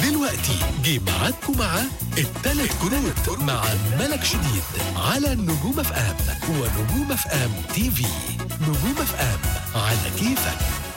دلوقتي جه معاكم مع التلات كروت مع ملك شديد على نجوم اف ام ونجوم اف ام تي في نجوم اف ام على كيفك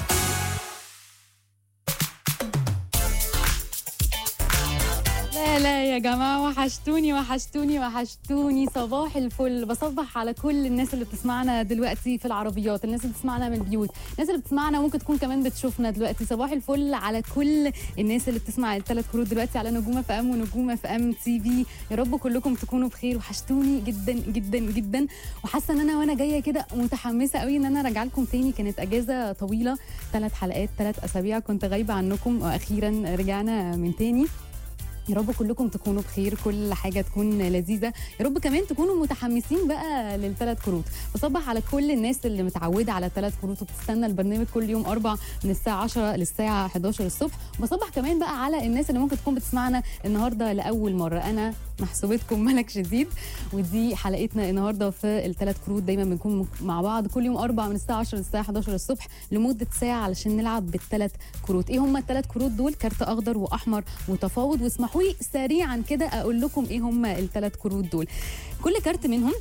لا لا يا جماعة وحشتوني وحشتوني وحشتوني صباح الفل بصبح على كل الناس اللي بتسمعنا دلوقتي في العربيات الناس اللي بتسمعنا من البيوت الناس اللي بتسمعنا ممكن تكون كمان بتشوفنا دلوقتي صباح الفل على كل الناس اللي بتسمع الثلاث كروت دلوقتي على نجوم اف ام ونجوم اف ام تي في يا رب كلكم تكونوا بخير وحشتوني جدا جدا جدا وحاسه ان انا وانا جايه كده متحمسه قوي ان انا راجعه لكم تاني كانت اجازه طويله ثلاث حلقات ثلاث اسابيع كنت غايبه عنكم واخيرا رجعنا من تاني يا رب كلكم تكونوا بخير كل حاجه تكون لذيذه يا رب كمان تكونوا متحمسين بقى للثلاث كروت بصبح على كل الناس اللي متعوده على الثلاث كروت وبتستنى البرنامج كل يوم اربع من الساعه 10 للساعه 11 الصبح بصبح كمان بقى على الناس اللي ممكن تكون بتسمعنا النهارده لاول مره انا محسوبتكم ملك شديد ودي حلقتنا النهارده في الثلاث كروت دايما بنكون مع بعض كل يوم اربع من الساعه 10 للساعه 11 الصبح لمده ساعه علشان نلعب بالثلاث كروت ايه هم الثلاث كروت دول كارت اخضر واحمر وتفاوض واسمحوا لي سريعا كده اقول لكم ايه هم الثلاث كروت دول كل كارت منهم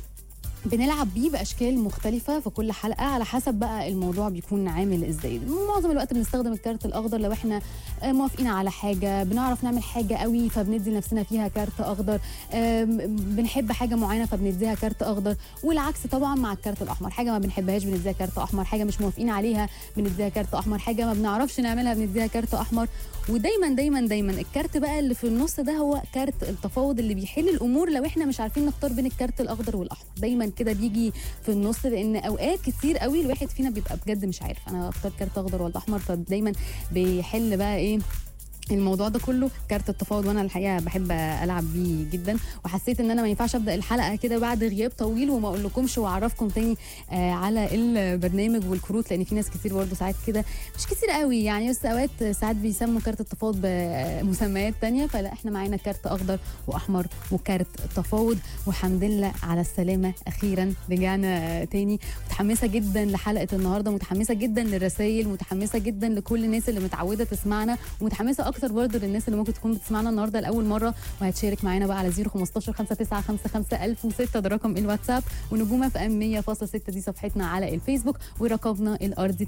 بنلعب بيه باشكال مختلفه في كل حلقه على حسب بقى الموضوع بيكون عامل ازاي معظم الوقت بنستخدم الكارت الاخضر لو احنا آه، موافقين على حاجه بنعرف نعمل حاجه قوي فبندي نفسنا فيها كارت اخضر آم، بنحب حاجه معينه فبنديها كارت اخضر والعكس طبعا مع الكارت الاحمر حاجه ما بنحبهاش بنديها كارت احمر حاجه مش موافقين عليها بنديها كارت احمر حاجه ما بنعرفش نعملها بنديها كارت احمر ودايما دايما دايما الكارت بقى اللي في النص ده هو كارت التفاوض اللي بيحل الامور لو احنا مش عارفين نختار بين الكارت الاخضر والاحمر دايما كده بيجي في النص لان اوقات كتير قوي الواحد فينا بيبقى بجد مش عارف انا اختار كارت اخضر ولا احمر فدايما بيحل بقى ايه الموضوع ده كله كارت التفاوض وانا الحقيقه بحب العب بيه جدا وحسيت ان انا ما ينفعش ابدا الحلقه كده بعد غياب طويل وما اقول لكمش واعرفكم تاني آه على البرنامج والكروت لان في ناس كتير برضه ساعات كده مش كتير قوي يعني بس اوقات ساعات بيسموا كارت التفاوض بمسميات تانية فلا احنا معانا كارت اخضر واحمر وكارت تفاوض والحمد لله على السلامه اخيرا رجعنا تاني متحمسه جدا لحلقه النهارده متحمسه جدا للرسائل متحمسه جدا لكل الناس اللي متعوده تسمعنا ومتحمسه اكتر برضه للناس اللي ممكن تكون بتسمعنا النهارده لاول مره وهتشارك معانا بقى على 015 5955 1006 ده رقم الواتساب ونجومه في ام 100.6 دي صفحتنا على الفيسبوك ورقمنا الارضي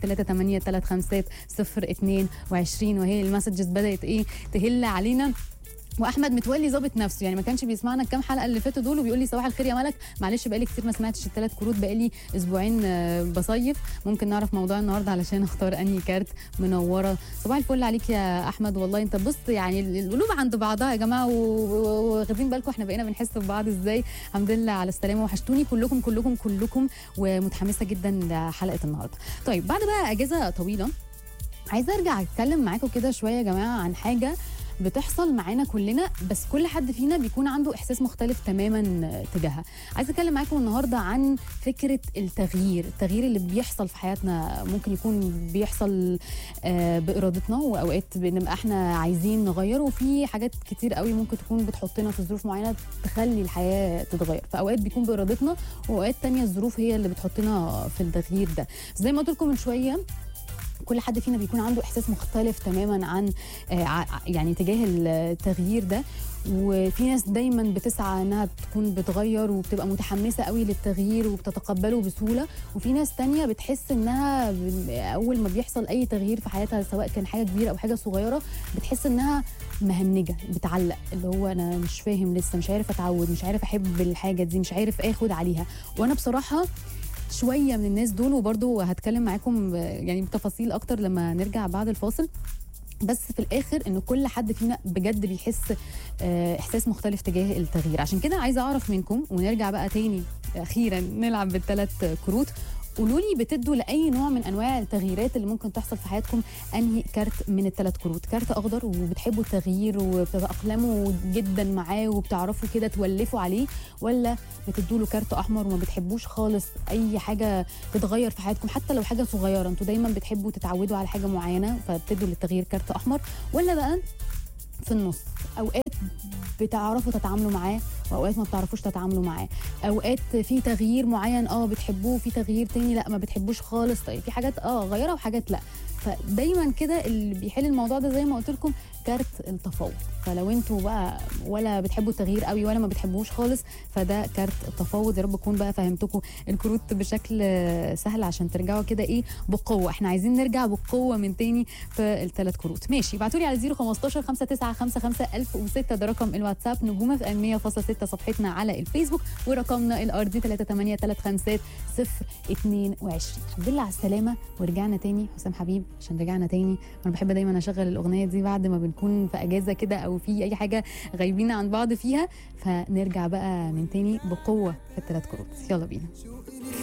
3835022 وهي المسجز بدات ايه تهل علينا واحمد متولي ظابط نفسه يعني ما كانش بيسمعنا الكام حلقه اللي فاتوا دول وبيقول لي صباح الخير يا ملك معلش بقالي كتير ما سمعتش الثلاث كروت بقالي اسبوعين آه، بصيف ممكن نعرف موضوع النهارده علشان اختار انهي كارت منوره صباح الفل عليك يا احمد والله انت بص يعني القلوب عند بعضها يا جماعه و- و- واخدين بالكم احنا بقينا بنحس ببعض ازاي الحمد لله على السلامه وحشتوني كلكم كلكم كلكم ومتحمسه جدا لحلقه النهارده طيب بعد بقى اجازه طويله عايزه ارجع اتكلم معاكم كده شويه يا جماعه عن حاجه بتحصل معانا كلنا بس كل حد فينا بيكون عنده احساس مختلف تماما تجاهها عايزه اتكلم معاكم النهارده عن فكره التغيير التغيير اللي بيحصل في حياتنا ممكن يكون بيحصل آه، بارادتنا واوقات بنبقى احنا عايزين نغير وفي حاجات كتير قوي ممكن تكون بتحطنا في ظروف معينه تخلي الحياه تتغير فاوقات بيكون بارادتنا واوقات تانية الظروف هي اللي بتحطنا في التغيير ده زي ما قلت لكم من شويه كل حد فينا بيكون عنده احساس مختلف تماما عن آه، ع- يعني تجاه التغيير ده وفي ناس دايما بتسعى انها تكون بتغير وبتبقى متحمسه قوي للتغيير وبتتقبله بسهوله وفي ناس تانية بتحس انها ب- اول ما بيحصل اي تغيير في حياتها سواء كان حاجه كبيره او حاجه صغيره بتحس انها مهنجه بتعلق اللي هو انا مش فاهم لسه مش عارف اتعود مش عارف احب الحاجه دي مش عارف اخد عليها وانا بصراحه شويه من الناس دول وبرضه هتكلم معاكم يعني بتفاصيل اكتر لما نرجع بعد الفاصل بس في الاخر ان كل حد فينا بجد بيحس آه، احساس مختلف تجاه التغيير عشان كده عايزه اعرف منكم ونرجع بقى تاني اخيرا نلعب بالثلاث كروت قولوا لي بتدوا لاي نوع من انواع التغييرات اللي ممكن تحصل في حياتكم انهي كارت من الثلاث كروت كارت اخضر وبتحبوا التغيير وبتتاقلموا جدا معاه وبتعرفوا كده تولفوا عليه ولا بتدوا له كارت احمر وما بتحبوش خالص اي حاجه تتغير في حياتكم حتى لو حاجه صغيره انتوا دايما بتحبوا تتعودوا على حاجه معينه فبتدوا للتغيير كارت احمر ولا بقى في النص اوقات بتعرفوا تتعاملوا معاه واوقات ما بتعرفوش تتعاملوا معاه اوقات في تغيير معين اه بتحبوه في تغيير تاني لا ما بتحبوش خالص طيب في حاجات اه غيرها وحاجات لا فدايما كده اللي بيحل الموضوع ده زي ما قلت لكم كارت التفاوض فلو انتوا بقى ولا بتحبوا التغيير قوي ولا ما بتحبوش خالص فده كارت التفاوض يا رب اكون بقى فهمتكم الكروت بشكل سهل عشان ترجعوا كده ايه بقوه احنا عايزين نرجع بقوه من تاني في الثلاث كروت ماشي ابعتوا لي على 015 5955 1006 ده رقم الواتساب نجومه في 100.6 صفحتنا على الفيسبوك ورقمنا الارضي 38350 022 الحمد لله على السلامه ورجعنا تاني حسام حبيب عشان رجعنا تاني وانا بحب دايما اشغل الاغنيه دي بعد ما بنكون في اجازه كده او في اي حاجه غايبين عن بعض فيها فنرجع بقى من تاني بقوه في الثلاث كروت يلا بينا